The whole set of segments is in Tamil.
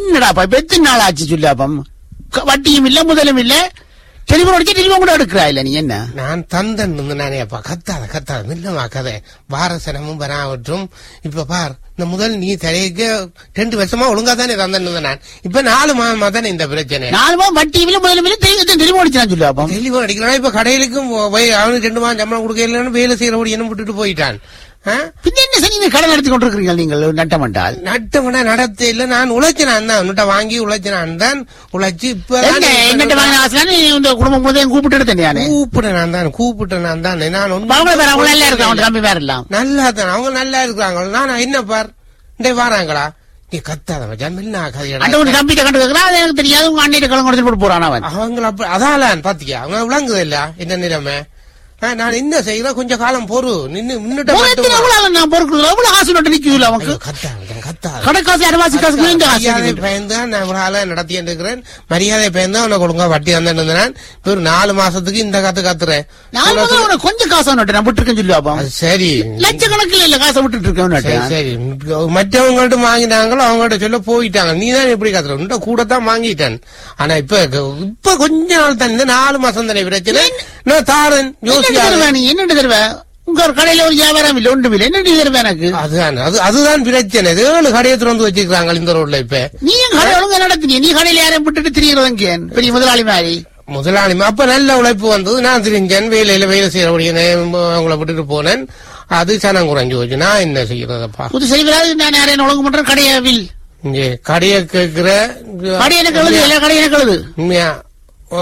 என்னடாப்பா இப்ப எத்தனை நாள் ஆச்சு சொல்லாப்பம் க- வட்டியும் இல்ல முதலும் இல்ல டெலிபோன் அடிச்சு டெலிபோன் கூட எடுக்கிறா இல்ல நீ என்ன நான் தந்தன் நானே அப்பா கத்தாத கத்தாத மில்லமா கதை வாரசனமும் வராவற்றும் இப்ப பார் இந்த முதல் நீ தலைக்கு ரெண்டு வருஷமா ஒழுங்கா தானே தந்தன் நான் இப்ப நாலு மாதமா தானே இந்த பிரச்சனை நாலு மாதம் வட்டியும் இல்ல முதலும் இல்ல டெலிபோன் அடிச்சு நான் சொல்லாப்பம் டெலிபோன் அடிக்கிறான் இப்ப கடையிலுக்கும் போய் அவனுக்கு ரெண்டு மாதம் சம்பளம் கொடுக்கலன்னு வேலை செய்யறபடி என்ன விட்டுட்டு போயிட்டான் ஆ? பின்ன என்ன சரி நீங்க கடன் எடுத்து கொண்டிருக்கிறீங்க நீங்கள் நட்டமண்டால் நட்டவன நடத்த இல்ல நான் உழைச்சினான் தான் உன்கிட்ட வாங்கி உழைச்சினான் தான் உழைச்சு இப்ப என்ன என்னட்ட வாங்கின ஆசை இந்த குடும்பம் முழுவதையும் கூப்பிட்டு எடுத்தேன் நானு கூப்பிட நான் தான் கூப்பிட்ட நான் தான் நான் ஒண்ணும் அவங்க பேர் அவங்க நல்லா இருக்கு அவங்க தம்பி பேர் எல்லாம் நல்லா தான் அவங்க நல்லா இருக்கிறாங்க நான் என்ன பார் இந்த வாராங்களா நீ கத்தாத மச்சான் மில்ல அந்த கதையடா ஒரு தம்பிட்ட கண்டு வைக்கிறான் அது எனக்கு தெரியாது உங்க அண்ணிட்ட கடன் கொடுத்துட்டு போட்டு போறான் அவன் அவங்க அப்ப அதாலான் பாத்தியா அவங்க விளங்குது இல்ல இந்த நிலைமை ஆ, நான் என்ன செய்யறேன் கொஞ்சம் காலம் பொறு நின்னு முன்னிட்ட ஒரு எத்தனை மட்டும் எவ்வளவு நான் பொறுக்கல எவ்வளவு ஆசை நட்டு நிக்கல அவனுக்கு கத்தாத மச்சான், கத்தாத கடைக்காசு அடவாசி காசு இந்த ஆசை மரியாதை இருக்குது. பயந்து நான் ஒரு ஆளை நடத்திட்டு இருக்கிறேன் மரியாதை பயந்து அவனை ஒழுங்கா வட்டி தந்துட்டு இருந்தேன் இப்ப ஒரு நாலு மாசத்துக்கு இந்த கத்து கத்துறேன் நான் முதல்ல உனக்கு கொஞ்சம் காசு நட்டு நான் விட்டுருக்கேன் சொல்லுவாப்பா அது சரி லட்சக்கணக்கில் இல்ல காசை விட்டுட்டு இருக்கேன் சரி நட்டு. சரி மற்றவங்கள்ட்ட வாங்கினாங்களோ அவங்கள்ட்ட சொல்ல போயிட்டாங்க நீ தான் எப்படி கத்துற உன்ட்ட கூட தான் வாங்கிட்டேன் ஆனா இப்ப இப்ப கொஞ்ச நாள் தான் இந்த நாலு மாசம் தானே பிரச்சனை நான் தாரன் என்னடி யோசிக்காத தருவ நீ என்னடி தருவ உங்க ஒரு கடையில ஒரு வியாபாரம் இல்ல ஒன்றும் இல்ல என்னடி தருவ எனக்கு அதுதான் அது அதுதான் பிரச்சனை இது ஏழு கடையை திறந்து வச்சிருக்காங்க இந்த ரோட்ல இப்ப நீ என் கடை ஒழுங்கா நடத்தினீ நீ கடையில யாரையும் விட்டுட்டு திரிகிறவங்க பெரிய முதலாளி மாதிரி முதலாளி அப்ப நல்ல உழைப்பு வந்தது நான் தெரிஞ்சேன் வேலையில வேலை செய்யறபடியே அவங்கள விட்டுட்டு போனேன் அது சனம் குறைஞ்சு போச்சு நான் என்ன செய்யறதப்பா புது செய்வராது நான் யாரையும் ஒழுங்கு பண்றேன் கடையை வில் இங்க கடையை கேட்கிற கடை எனக்கு எழுது எல்லா கடையும் எனக்கு எழுது உண்மையா ஆ,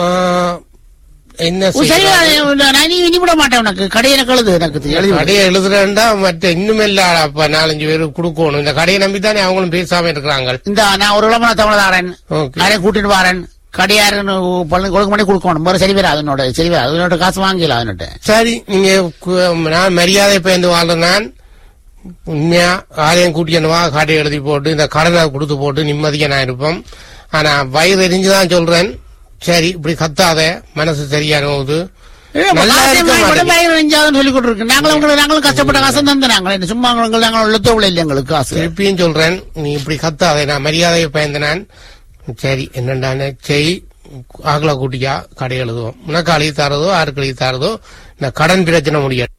என்ன உன் சரி செய்யறது? நான் நீ இனி விட மாட்டேன் உனக்கு கடை எனக்கு எழுது எனக்கு எழுதி விடு. கடையை எழுதுறேன்டா மற்ற இன்னும் அப்ப நாலஞ்சு பேரு கொடுக்கணும் இந்த கடையை நம்பி தானே அவங்களும் பேசாம இருக்கிறாங்க இந்த நான் ஒரு விளம்பர தமிழதாரன் ஓகே யாரையும் கூட்டிட்டு வரேன் கடையாருன்னு பள்ளி கொடுக்க பண்ணி கொடுக்கணும் முறை சரி வேற அதனோட சரி வேற அதனோட காசு வாங்கல அதனோட சரி நீங்க கு- நான் மரியாதை பயந்து வாழ்ற நான் உண்மையா ஆலயம் கூட்டியன்னு வா காட்டை எழுதி போட்டு இந்த கடனை கொடுத்து போட்டு நிம்மதியா நான் இருப்போம் ஆனா வயிறு எரிஞ்சுதான் சொல்றேன் சரி இப்படி கத்தாத மனசு சரியா போகுது நல்லா இருக்க மாட்டேங்குது. சொல்லி கொடுத்துருக்கு நாங்களும் உங்களுக்கு நாங்களும் கஷ்டப்பட்ட காசு தந்து நாங்கள் சும்மா உங்களுக்கு நாங்கள் உள்ளத்தோவில் இல்லை எங்களுக்கு காசு திருப்பியும் சொல்றேன் நீ இப்படி கத்தாதே நான் மரியாதையை பயந்து நான் சரி என்னண்டானே செய் ஆகல கூட்டியா கடை எழுதுவோம் உனக்கு அழி தரதோ ஆருக்கு அழி தரதோ இந்த கடன் பிரச்சனை முடியாது